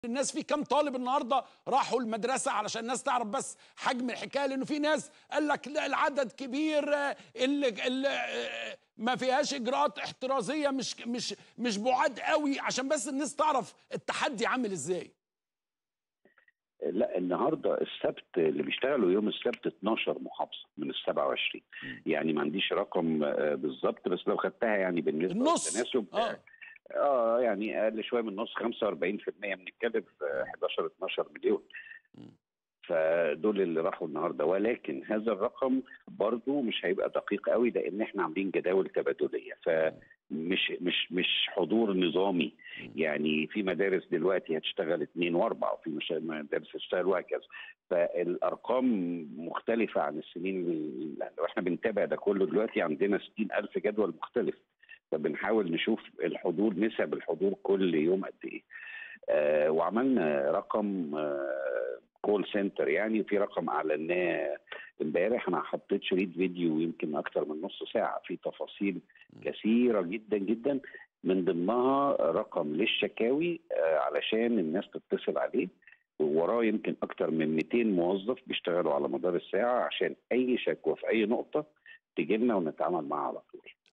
الناس في كام طالب النهارده راحوا المدرسه علشان الناس تعرف بس حجم الحكايه لانه في ناس قال لك لا العدد كبير آه، اللي, اللي آه، ما فيهاش اجراءات احترازيه مش مش مش بعاد قوي عشان بس الناس تعرف التحدي عامل ازاي لا النهارده السبت اللي بيشتغلوا يوم السبت 12 محافظه من ال 27 يعني ما عنديش رقم آه، بالظبط بس لو خدتها يعني بالنسبه النص. للتناسب اه اه يعني اقل شويه من النص 45% بنتكلم في 11 12 مليون فدول اللي راحوا النهارده ولكن هذا الرقم برضو مش هيبقى دقيق قوي لان احنا عاملين جداول تبادليه فمش مش مش حضور نظامي يعني في مدارس دلوقتي هتشتغل اثنين واربعه وفي مش- مدارس هتشتغل وهكذا فالارقام مختلفه عن السنين اللي واحنا بنتابع ده كله دلوقتي عندنا 60000 جدول مختلف فبنحاول نشوف الحضور نسب الحضور كل يوم قد ايه آه وعملنا رقم آه كول سنتر يعني في رقم اعلناه امبارح انا حطيت شريط فيديو يمكن اكتر من نص ساعه في تفاصيل كثيره جدا جدا من ضمنها رقم للشكاوي آه علشان الناس تتصل عليه وراه يمكن اكتر من 200 موظف بيشتغلوا على مدار الساعه عشان اي شكوى في اي نقطه تجي لنا ونتعامل معاها على طول